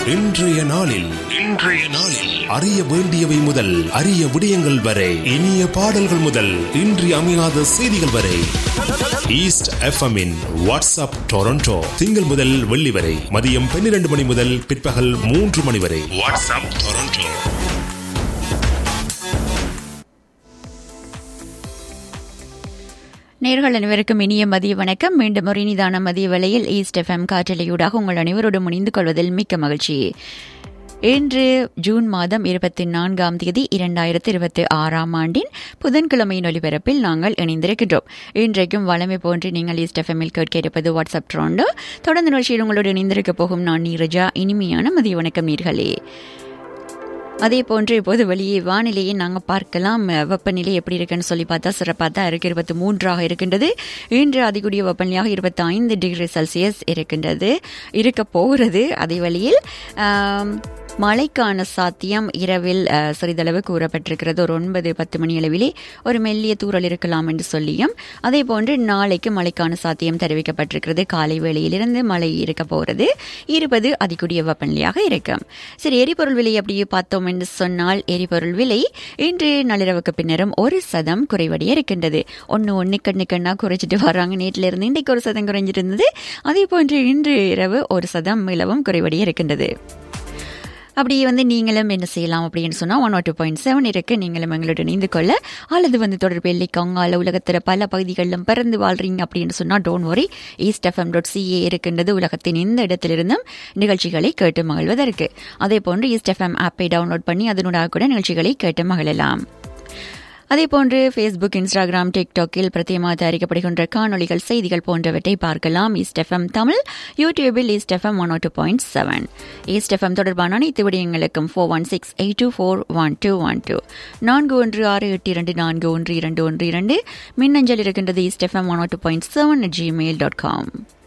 இன்றைய நாளில் இன்றைய நாளில் அறிய வேண்டியவை முதல் அரிய விடயங்கள் வரை இனிய பாடல்கள் முதல் இன்றி அமையாத செய்திகள் வரை ஈஸ்ட் எஃப்எம்மின் வாட்ஸ்அப் டொரண்டோ திங்கள் முதல் வெள்ளி வரை மதியம் பன்னிரண்டு மணி முதல் பிற்பகல் மூன்று மணி வரை வாட்ஸ்அப் டொரண்டோ நேர்கள் அனைவருக்கும் இனிய மதிய வணக்கம் மீண்டும் ஒரு இனிதான மதிய வேளையில் ஈஸ்ட் எஃப்எம் காற்றலையூடாக உங்கள் அனைவரோடும் இணைந்து கொள்வதில் மிக்க மகிழ்ச்சி இன்று ஜூன் மாதம் இருபத்தி நான்காம் தேதி இரண்டாயிரத்தி இருபத்தி ஆறாம் ஆண்டின் புதன்கிழமையின் ஒலிபரப்பில் நாங்கள் இணைந்திருக்கின்றோம் இன்றைக்கும் வளமை போன்று நீங்கள் ஈஸ்ட் எஃப்எம்மில் கேட்க இருப்பது வாட்ஸ்அப் ட்ரோண்டோ தொடர்ந்து நிகழ்ச்சியில் உங்களோடு இணைந்திருக்க போகும் நான் நீரஜா இனிமையான மதிய வணக்கம் நீர்களே அதே போன்று இப்போது வெளியே வானிலையை நாங்கள் பார்க்கலாம் வெப்பநிலை எப்படி இருக்குன்னு சொல்லி பார்த்தா சிறப்பாக தான் இருக்கு இருபத்தி மூன்றாக இருக்கின்றது இன்று அதிகூடிய வெப்பநிலையாக இருபத்தி ஐந்து டிகிரி செல்சியஸ் இருக்கின்றது இருக்க போகிறது அதே வழியில் மழைக்கான சாத்தியம் இரவில் சிறிதளவு கூறப்பட்டிருக்கிறது ஒரு ஒன்பது பத்து மணி அளவிலே ஒரு மெல்லிய தூரல் இருக்கலாம் என்று சொல்லியும் அதே போன்று நாளைக்கு மழைக்கான சாத்தியம் தெரிவிக்கப்பட்டிருக்கிறது காலை வேளையிலிருந்து மழை இருக்க போகிறது இருப்பது அதிகூடிய வெப்பநிலையாக இருக்கும் சரி எரிபொருள் விலை அப்படியே பார்த்தோம் என்று சொன்னால் எரிபொருள் விலை இன்று நள்ளிரவுக்கு பின்னரும் ஒரு சதம் குறைவடைய இருக்கின்றது ஒன்று ஒன்று கண்ணு கண்ணா குறைச்சிட்டு வராங்க நேற்றில் இருந்து இன்றைக்கு ஒரு சதம் குறைஞ்சிருந்தது அதே போன்று இன்று இரவு ஒரு சதம் மிளவும் குறைவடைய இருக்கின்றது அப்படியே வந்து நீங்களும் என்ன செய்யலாம் அப்படின்னு சொன்னால் one or two point seven இருக்கு நீங்களும் எங்களோட இணைந்து கொள்ள அல்லது வந்து தொடர்பு இல்லைக்காங்கால உலகத்தில் பல பகுதிகளிலும் பிறந்து வாழ்றீங்க அப்படின்னு சொன்னால் don't worry east FM dot CA இருக்கின்றது உலகத்தின் எந்த இடத்திலிருந்தும் நிகழ்ச்சிகளை கேட்டு மகிழ்வதற்கு அதே போன்று ஈஸ்ட் எஃப்எம் ஆப்பை டவுன்லோட் பண்ணி அதனூடாக கூட நிகழ்ச்சிகளை கேட்டு மகிழலாம் அதே போன்று ஃபேஸ்புக் இன்ஸ்டாகிராம் டிக்டாக்கில் பிரத்யேகமாக தயாரிக்கப்படுகின்ற காணொலிகள் செய்திகள் போன்றவற்றை பார்க்கலாம் ஈஸ்ட் எஃப்எம் தமிழ் யூடியூபில் East FM one two point seven East FM தொடர்பான அனைத்து விடயங்களுக்கும் four one six eight two four one two one two நான்கு ஒன்று ஆறு எட்டு இரண்டு நான்கு ஒன்று இரண்டு ஒன்று இரண்டு மின்னஞ்சல் இருக்கின்றது East FM one two point seven Gmail dot com